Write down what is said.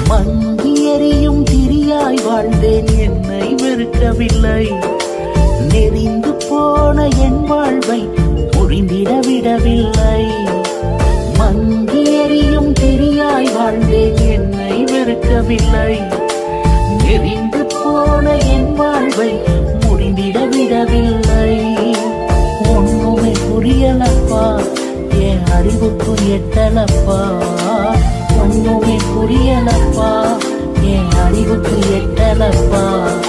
மங்கி எரியும் திரியாய் வாழ்ந்தேன் என்னை வெறுக்கவில்லை நெறிந்து போன என் வாழ்வை ஒழிந்திட விடவில்லை மங்கி எரியும் திரியாய் வாழ்ந்தேன் என்னை வெறுக்கவில்லை நெறிந்து போன என் வாழ்வை முடிந்திட விடவில்லை ஒண்ணுமே புரியலப்பா என் அறிவுக்கு எட்டலப்பா ஒண்ணுமே புரியலப்பா என் அறிவுக்கு எட்டலப்பா